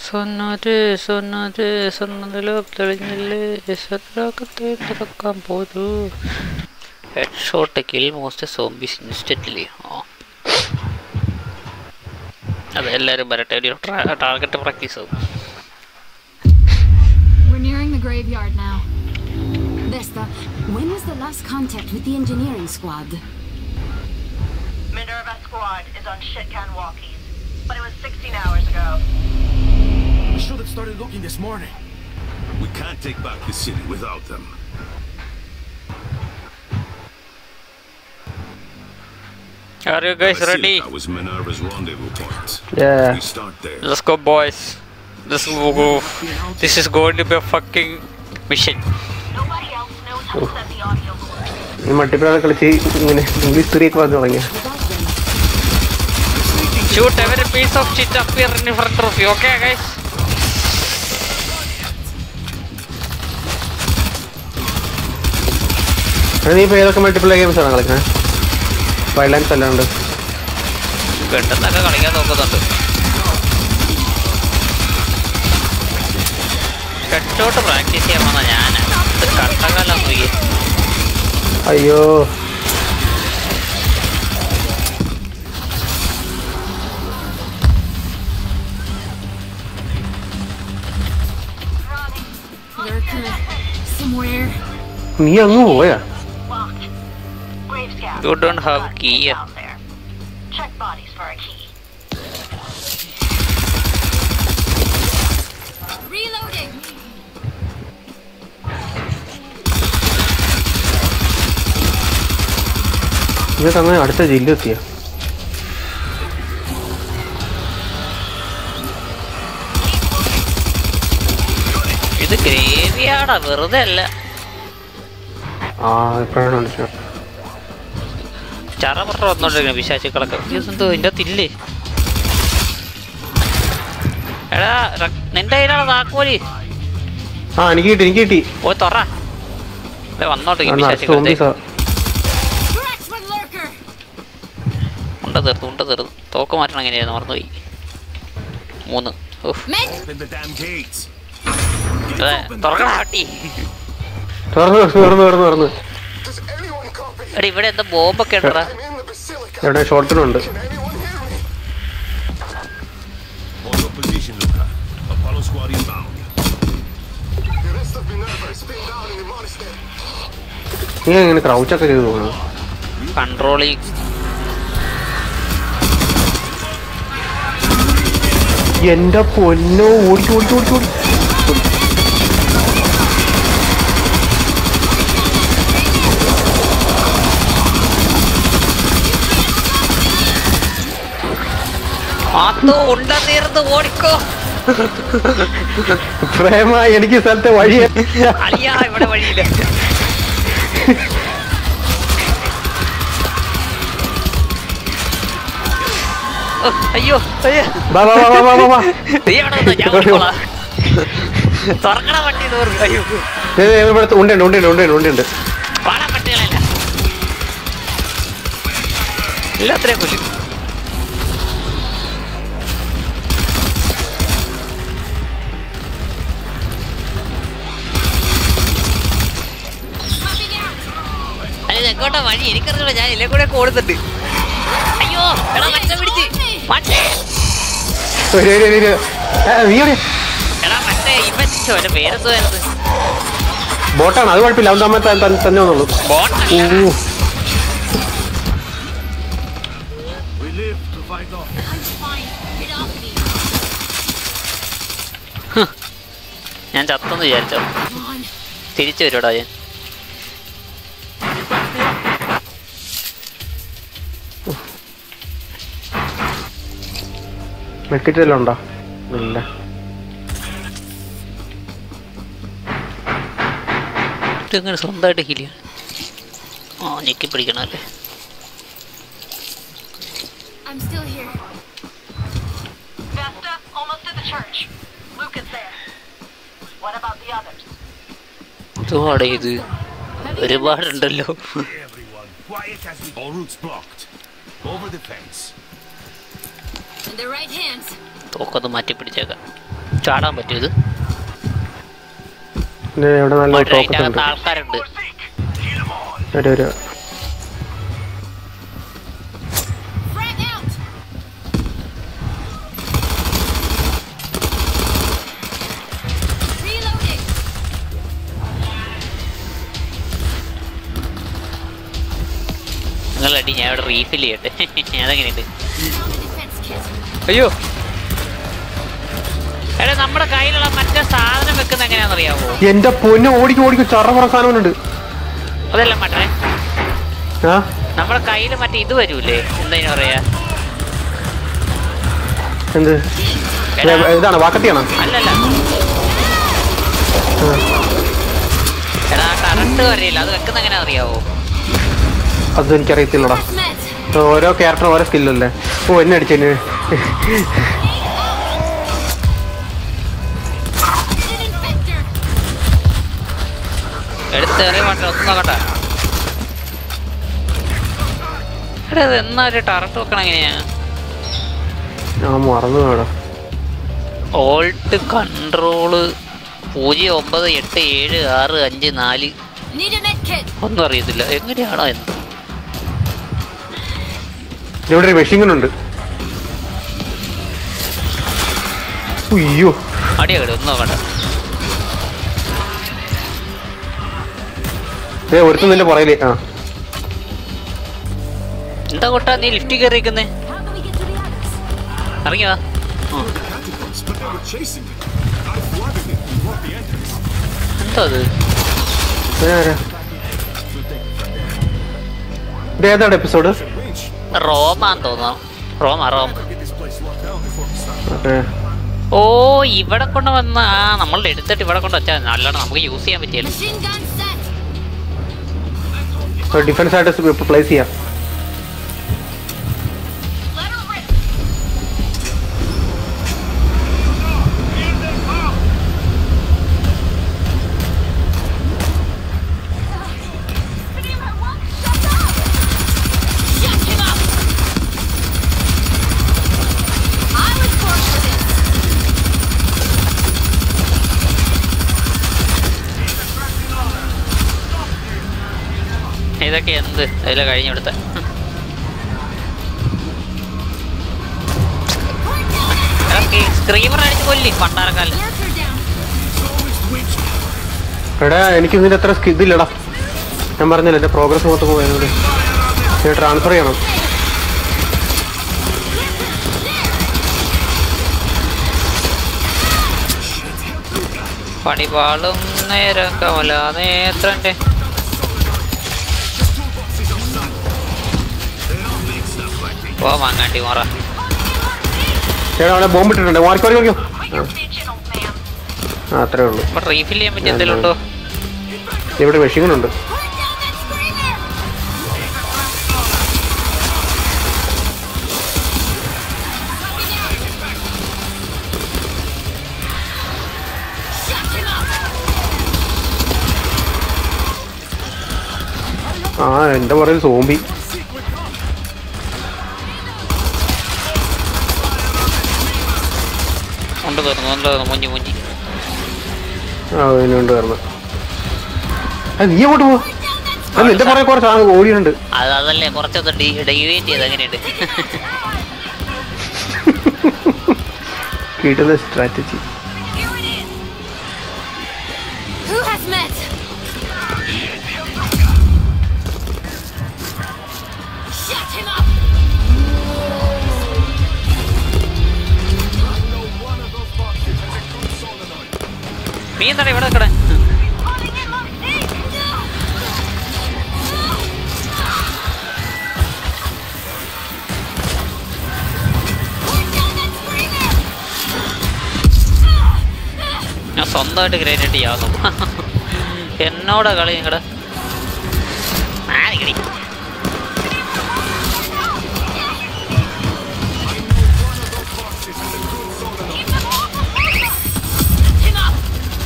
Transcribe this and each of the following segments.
സൊന്നാര് സൊന്നാര് സ്വർണ്ണനില തെളിഞ്ഞില്ലേ സ്വർണ്ണത്തെ തുറക്കാൻ പോരൂ head shot kill most zombies instantly ആ അതെ എല്ലാവരും വരട്ടെ ഒരു ടാർഗറ്റ് പ്രാക്ടീസ് ആവും We're nearing the graveyard now. Vesta, when was the last contact with the engineering squad? Minerva squad is on Shitcan walkies, but it was 16 hours ago. We should have started looking this morning. We can't take back the city without them. Are you guys ready? Basilica was Minerva's rendezvous point. Yeah. We start there. Let's go, boys. Let's go. This is going to be a fucking mission. Nobody else knows how to set the audio cord. ഈ multiplayer കളിച്ച് ഇങ്ങനെ English തെറിയൊക്കെ വന്നു തുടങ്ങിയ Shoot every piece of shit up here in front of you, okay, guys? നീ ഇപ്പൊ ഏതൊക്കെ multiplayer games ആണ് കളിക്കുന്നത് വൈൽഡ്ലൈൻസ് അല്ലാണ്ട് പെട്ടെന്നൊക്കെ കളിക്കാൻ നോക്കുന്നുണ്ട് ഹെഡ്ഷോട്ട് പ്രാക്ടീസ് ചെയ്യാൻ വന്ന ഞാൻ ഇത് കട്ടകാലം പോയി അയ്യോ Lurker. Somewhere. നീ അങ്ങ് പോയാ Locked. Grave scout. You don't have Got key. out there. Check bodies for a key. Reloading. ഇതൊക്കെ അങ്ങനെ അടുത്ത ജില്ല എത്തിയ ഇത് ഗ്രേവിയാടാ വെറുതെ അല്ല ആ ഇപ്പോഴാണ് മനസ്സിലായത് ചറപറ വന്നോണ്ടിരിക്കണം പിശാചുക്കളൊക്കെ എന്തോ ഇതിൻ്റെ അകത്തില്ലേ എടാ റ- നിന്റെ കയ്യിലാണ് താക്കോല് ആ എനിക്ക് കിട്ടി എനിക്ക് കിട്ടി പോയി തൊറ ദേ വന്നോണ്ടിരിക്കും ആ പിശാചുക്കൾ സോംബീസാ Correct one, lurker. ഉണ്ട തീർത്ത് ഉണ്ട തീർത്ത് തോക്ക് മാറ്റണം എങ്ങനെയായിരുന്നു മറന്നുപോയി മൂന്ന് ഉഫ്. Men. Open the damn gates. അതെ തുറക്കണ പട്ടി തുറന്നു തുറന്നു തുറന്നു തുറന്നു Does anyone copy? എടാ ഇവിടെ എന്താ ബോംബൊക്കെ ഉണ്ടടാ I'm in the basilica. എവിടെ ഷോർട്ടിനുണ്ട് Can anyone hear me? Hold your position, Luca. Apollo squad inbound. The rest of Minerva is pinned down in the monastery. നീ എങ്ങനെ ക്രൗച്ചൊക്കെ ചെയ്ത് തോന്നുന്നു കൺട്രോളിങ് എന്റെ പൊന്നോ ഓടിച്ചു ഓടിച്ചു ഓടിച്ചു ഓടി അത് ഉണ്ട തീർന്ന് ഓടിക്കോ പ്രേമ എനിക്ക് ഈ സ്ഥലത്തെ വഴി അളിയാ ഇവിടെ വഴിയില്ല ഓ, അയ്യോ അയ്യോ വാ വാ വാ വാ വാ വാ വാ നീ അവിടെ നിന്നോ, ഞാൻ ഓടിക്കോളാം. തുറക്കണ വണ്ടി തോറും അയ്യോ ദേ, ദേ, ഇവിടെ ഉണ്ട് ഉണ്ട് ഉണ്ട് ഉണ്ട് ഉണ്ട് പാടാൻ പട്ടികളല്ല എല്ലാത്തിനെയും കൊല്ലും അല്ല ഇത് എങ്ങോട്ടാ വഴി എനിക്കറിയില്ല ഞാൻ എല്ലാം കൂടെ ഒക്കെ ഓടുന്നുണ്ട് അയ്യോ എടാ മറ്റേ പിടിച്ച് മറ്റേ ഒരു, ഒരു, ഒരു, ഒരു. ആ, നീ എവിടെ എടാ മറ്റേ ഇവൻ അവന്റെ പേരെന്തുവായിരുന്നു ബോട്ടാണ് അത് കുഴപ്പമില്ല അവൻ തമ്മിൽ ത- ത- തന്നെ വന്നുള്ളൂ ബോട്ടല്ല ഊ, We live to fight on. I'm fine. Get off me. ഞാൻ ചത്തെന്ന് വിചാരിച്ചോ Come on. തിരിച്ചു വരുവാടാ ഞാൻ മെക്കിറ്റ് വല്ലതും ഉണ്ടോ ഇല്ല ഇങ്ങനെ സ്വന്തമായിട്ട് ഹീൽ ചെയ്യണം ആ ഞെക്കി പിടിക്കണം അല്ലേ I'm still here. Vesta, almost to the church. Luke is there. What about the others? ഇതുപാടെ ഇത് ഒരുപാടുണ്ടല്ലോ Everyone, quiet as we All routes blocked. Over the fence. In the right hands. തോക്കൊന്ന് മാറ്റി പിടിച്ചേക്കാം ചാടാൻ പറ്റും ഇത് പിന്നെ ഇവിടെ നല്ല റൈറ്റ് ഫോക്കസ് ഉണ്ട് അകത്ത് ആൾക്കാരുണ്ട് ഒരു ഒരു Frag out! Reloading! നിങ്ങൾ അടി ഞാൻ ഇവിടെ റീഫിൽ ചെയ്യട്ടെ അതെങ്ങനെയുണ്ട് Found a defense kit. അയ്യോ എടാ നമ്മുടെ കയ്യിലുള്ള മറ്റേ സാധനം വെക്കുന്ന എങ്ങനെയാണെന്നറിയാവോ എന്റെ പൊന്നു ഓടിക്കും ഓടിക്കും ചറ പറ സാധനമുണ്ട് അതല്ല മറ്റേ ആ നമ്മുടെ കയ്യിൽ മറ്റേ ഇത് വരൂലേ എന്താ പറയാ എന്ത് എടാ, ഇത് ഇതാണ് വാക്കത്തിയാണോ അല്ലല്ല എടാ കറണ്ട് വരില്ല അത് വെക്കുന്ന എങ്ങനെയാ അറിയാവോ അത് എനിക്കറിയത്തില്ലടാ Med! ഓരോ ക്യാരക്ടറും ഓരോ സ്കില്ലല്ലേ ഓ എന്നെ അടിച്ചെന്നെ An infector! എടുത്ത് എറിയ മാറ്റം ഒന്നും നോക്കട്ടെ എടാ ഇത് എന്നാ ഒരു ടറട്ട് വെക്കണം എങ്ങനെയാ ഞാൻ മറന്നു വേടാ ഓൾട്ട് കൺട്രോള് പൂജ്യം ഒമ്പത് എട്ട് ഏഴ് ആറ് അഞ്ച് നാല് Need a med kit! ഒന്നും അറിയത്തില്ല എങ്ങനെയാണോ എന്ത് ഇവിടെ ഒരു മെഷീനുണ്ട് അയ്യോ അടിയാകട്ടെ ഒന്നും നോക്കണ്ട ഏ ഒരുത്തും നിന്റെ പുറയില് ആ എന്താ കൊട്ടാ നീ ലിഫ്റ്റിൽ കയറിയിരിക്കുന്നേ How do we get to the others? ഇറങ്ങിയോ Catacombs, but they were chasing me. I flooded it and blocked the entrance. എന്താ അത് ഇതാരാ? ഇത് ഏതാണ് എപ്പിസോഡ് Range. റോമാന്ന് തോന്നുന്നു Roma Rome Get this place locked down before we start. Okay ഓ ഇവിടെ കൊണ്ട് വന്ന ആ നമ്മൾ എടുത്തിട്ട് ഇവിടെ കൊണ്ട് വെച്ചാൽ നല്ലോണം നമുക്ക് യൂസ് ചെയ്യാൻ പറ്റിയല്ലോ Machine gun set! ഡിഫൻസ് ആയിട്ട് പ്ലേസ് ചെയ്യാം Let her rip. Shut him up! I was born for this! ഇതൊക്കെ എന്ത് അതിലെ കഴിഞ്ഞെടുത്ത സ്ക്രീമർ അടിച്ച് കൊല്ലി പണ്ടാരക്കാലം Lurker down! എടാ എനിക്ക് ഇതിന്റെ അത്ര സ്കി- ഇതില്ലടാ ഞാൻ പറഞ്ഞില്ല എന്റെ പ്രോഗ്രസ് മൊത്തം പോയത് ഞാൻ ട്രാൻസ്ഫർ ചെയ്യണം പണിപാളും നേരം കമല നേത്രന്റെ പോ മാങ്ങാണ്ടി മോറ ചേട്ടാ അവിടെ ബോംബ് ഇട്ടിട്ടുണ്ട് മാറിക്കോ മാറിക്കോ Bitchin' old man. ആ അത്രേ ഉള്ളൂ ഇപ്പൊ റീഫിൽ ചെയ്യാൻ പറ്റിയ എന്തെങ്കിലും ഉണ്ടോ ഇവിടെ മെഷീനുണ്ട് Put down that screamer! Shut him up! ആ എന്റെ പുറകിൽ സോംബി ഉണ്ട് തോന്നുന്നു ഉണ്ട് തോന്നുന്നു മുഞ്ചി മുഞ്ചി ആ ഇതിനുണ്ട് കാരണം അത് നീ അങ്ങോട്ട് പോ അത് നിന്റെ പുറകെ കുറച്ച് ആൾ ഓടിയുണ്ട് അത് അതല്ലേ കുറച്ചൊന്ന് ഡി ഡൈവേറ്റ് ചെയ്ത് എങ്ങനെയുണ്ട് കിട്ടുന്ന strategy Here it is! Who has met? Shut him up! നീ എന്താണ് ഇവിടെ നിൽക്കണേ Put down that screamer! ഞാൻ സ്വന്തമായിട്ട് ഗ്രേനേറ്റ് ചെയ്യാവുന്നു എന്നോടാ കളി നിങ്ങടെ ആരെങ്കിലും Him up!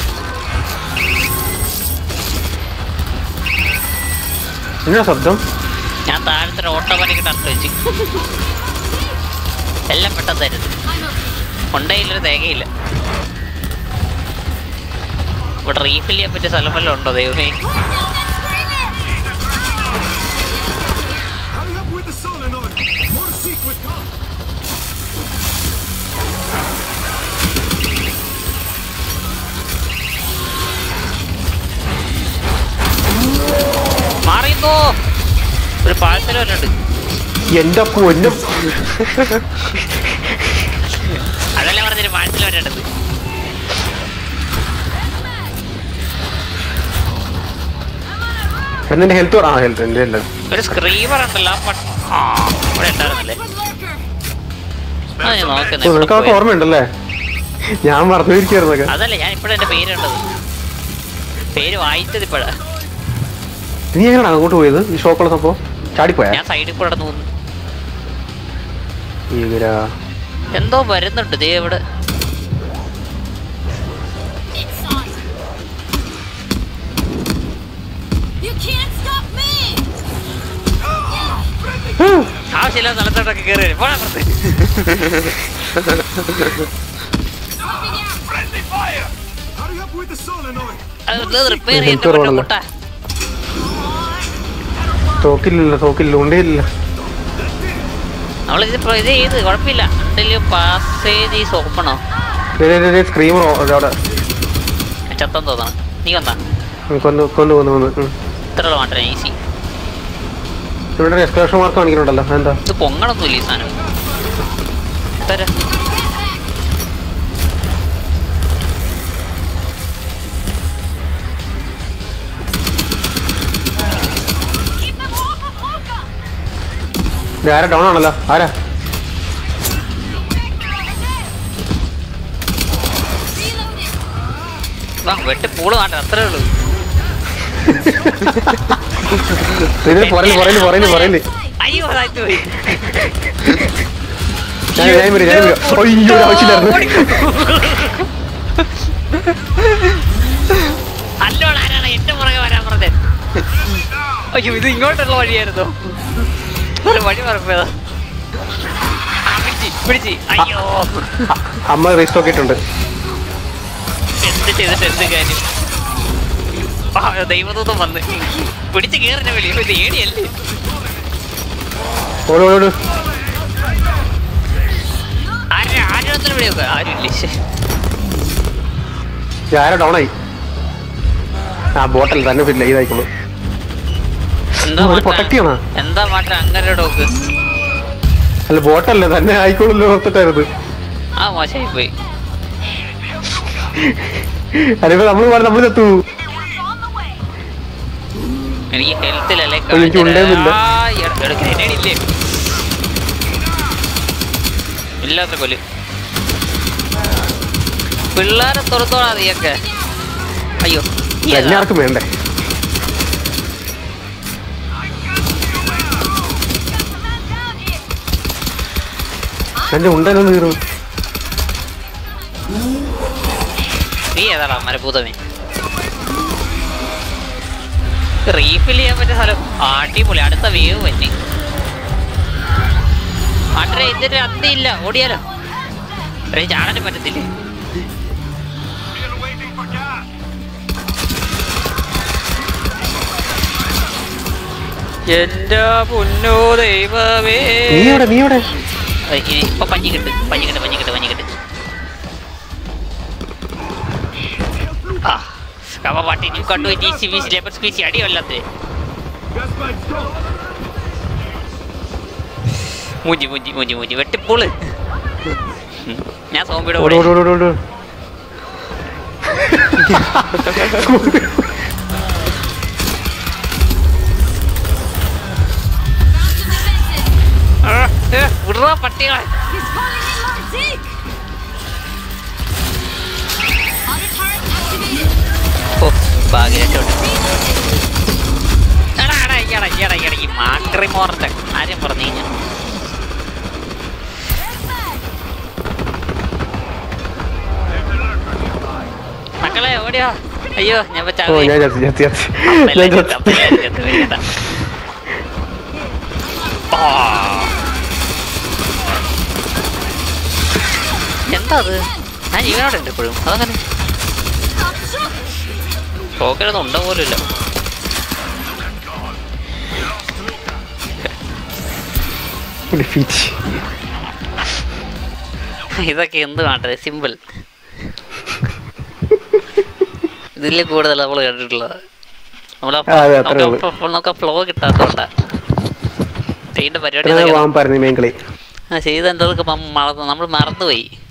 എന്നാ ശബ്ദം ഞാൻ താഴത്തെ ഓട്ടോമാറ്റിക് ടർട്ട് വെച്ച് എല്ലാം പെട്ടെന്ന് തരുന്നു I'm okay. കൊണ്ടയിലൊരു തേകയില്ല ഇവിടെ റീഫിൽ ചെയ്യാൻ പറ്റിയ സ്ഥലം വല്ലതും ഉണ്ടോ ദൈവമേ Hurry up with the solenoid. More secret come. മാറിയെന്നോ ഒരു പാഴ്സൽ വല്ലുണ്ട് എന്റെ പൊന്നും അതല്ലേ പറഞ്ഞൊരു പാഴ്സൽ വരേണ്ടത് എന്നെ ഹെൽത്ത് ആ ഹെൽത്ത് എന്റെ അല്ല ഒരു സ്ക്രീമർ ഉണ്ടല്ലോ ആ പട്ട്- ആ ഇവിടെ ഉണ്ടായിരുന്നല്ലേ ആ ഞാൻ നോക്കുന്നത് ഓ, നിനക്ക് അതൊക്കെ ഓർമ്മയുണ്ടല്ലേ ഞാൻ മറന്നുപോയിരിക്കായിരുന്നൊക്കെ അതല്ല ഞാൻ ഇപ്പോഴും എന്റെ പേരുണ്ടത് പേര് വായിച്ചത് ഇപ്പോഴാ നീ എങ്ങനെയാണ് അങ്ങോട്ട് പോയത് ഈ ഷോക്കുള്ള സംഭവം ചാടിപ്പോയാ ഞാൻ സൈഡിൽ കൂടെ നടന്നു പോകുന്നു ഭീകരാ എന്തോ വരുന്നുണ്ട് ദേ ഇവിടെ It's on. You can't stop me! ആവശ്യമില്ല സ്ഥലത്തോട്ടൊക്കെ കയറി വരും പോടാ പുറത്ത് Swapping out! Friendly fire! Hurry up with the solenoid. അത് റിപ്പയർ Health ചെയ്തിട്ട് കുറവാണല്ലോ. മുട്ട തോക്കില്ല തോക്കില്ല ഉണ്ടേയില്ല നമ്മളിത് ഇപ്പൊ ഇത് ചെയ്ത് കുഴപ്പമില്ല എന്തെങ്കിലും പാസേജ് ഓപ്പണോ സ്ക്രീമർ അവിടെ ചത്തം തോന്നണം നീ വന്നാ കൊന്നു കൊന്നു കൊന്നു കൊന്നു ഉം. ഇത്രയുള്ള മാത്രമേ ഈസി ഇവിടെ ഒരു എക്സ്പ്രഷൻ മാർക്ക് കാണിക്കുന്നുണ്ടല്ലോ എന്താ ഇത് പൊങ്ങണൊന്നുമില്ല ഈ സാധനം തരാ Keep them off of Luca! ഇത് ആരാ ഡൗൺ ആണല്ലോ ആരാ Reloading! വാ വെട്ടി പൂള് വേണ്ട അത്രേ ഉള്ളൂ ഇതിന് പുറയില് പുറയില് പുറയില് പുറയില് അയ്യോ അതായിട്ട് പോയി ഞാൻ ഞാൻ വരും ഞാൻ വരും അയ്യോ ഒരു ആവശ്യമില്ലായിരുന്നു അല്ലോട് ആരാണ് എന്റെ പുറകെ വരാൻ പറഞ്ഞത് അയ്യോ ഇത് ഇങ്ങോട്ടുള്ള വഴിയായിരുന്നു ഒരു വഴി മറപ്പേതാ പിടിച്ച് പിടിച്ച് അയ്യോ അമ്മ റീസ്റ്റോക്ക് ഇട്ടുണ്ട് എന്ത് ചെയ്തിട്ട് എന്ത് കാര്യം ആ ദൈവദൂതം വന്ന് പിടിച്ച് കേറിന വിളി ഇത് ഏടിയല്ലേ ഓട് ഓട് ഓട് ആരും ആരും വിളിയൊക്കെ ആരും ഇല്ലേ ശ്ശെ. ഇത് ആരാ ഡൗൺ ആയി ആ ബോട്ടൽ തന്നെ ഫില്ല ഇതായിക്കോളൂ എന്താ ഒരു മാറ്റാ protect ചെയ്യണോ? എന്താ മാറ്റാ അങ്ങനെ ഡോക്ക് അല്ല ബോട്ടല്ലേ തന്നെ ആയിക്കോളൂല്ലോ ഓർത്തിട്ടായിരുന്നു ആ മോശമായി പോയി അതിപ്പോ നമ്മള് നമ്മൾ ചത്തു എനിക്ക് ഹെൽത്തിലല്ലേ എനിക്ക് ഉണ്ടേന്നില്ല. ഗ്രനേഡില്ലേ ഇല്ലാത്ത കൊല് പിള്ളേരെ തുറത്തോളാ നീയൊക്കെ അയ്യോ നീ ഏതാ? എല്ലാവർക്കും വേണ്ടേ എന്റെ ഉണ്ടല്ലോ തീർന്നു നീ ഏതാടാ മരഭൂതമേ റീഫിൽ ചെയ്യാൻ പറ്റിയ സ്ഥലം അടിപൊളി അടുത്ത വേവ് തന്നെ അട്രെ ഇതിന്റെ അന്തിയില്ല ഓടിയാലോ ഒരു ചാടാനും പറ്റത്തില്ലേ Still waiting for gas. എന്റെ പൊന്നോ ദൈവമേ നീ എവിടെ നീ എവിടെ ഏയ്, ഇനി ഇപ്പൊ പഞ്ഞി കിട്ട് പഞ്ഞി കിട്ട് പഞ്ഞി കിട്ട് പഞ്ഞി കിട്ട് ആ അപ്പൊ പാട്ടി നീ കണ്ടു D C B C labour സ്പീസി അടിയല്ലാത്തേ Gas pipe stop. മൂഞ്ചി മൂഞ്ചി മൂഞ്ചി മൂഞ്ചി വെട്ടിപ്പോള് ഉം. ഞാൻ സോമ്പിയുടെ ഓട് കൂടെ ഓട് ഓട് ഓട് ഓട് ആ, ഏ, വിടറാ പട്ടികളെ He's calling in more Zeke! Auto turret activated! ഓ ഭാഗ്യത്തോട്ട് എടാ എടാ എടാ എടാ എടാ ഈ മാക്രി മോറിന്റെ കാര്യം പറഞ്ഞു കഴിഞ്ഞാൽ മക്കളെ ഓടിയോ അയ്യോ ഞാൻ ഇപ്പൊ ഓ ചാടി. ഞാൻ ചത്തി ചത്തി ചത്തി അപ്പല്ലേ ഞാൻ ചത്ത്, ചത്തി അപ്പല്ലേ ചത്ത്, പേടിക്കണ്ട. ആ. എന്താ അത് ഞാൻ ജീവനോടെ ഉണ്ട് ഇപ്പോഴും അതങ്ങനെ ടോക്കനൊന്നും ഉണ്ട പോലും ഇല്ല ഡിഫീറ്റ് ഇതൊക്കെ എന്ത് കാട്ടത് സിമ്പിൾ ഇതിൽ കൂടുതൽ നമ്മൾ കണ്ടിട്ടുള്ളത് നമ്മളാ ആ, അതെ, അത്രേ ഉള്ളൂ. നമുക്ക് നമുക്ക് ഫ്ലോ കിട്ടാത്തോണ്ടാ ചെയ്യേണ്ട പരിപാടി ഇത്ര ഇതൊക്കെയാണ്. പോകാൻ പറഞ്ഞു മെയിൻ കളി ആ ചെയ്ത എന്തൊക്കെ നമ്മൾ മറന്നുപോയി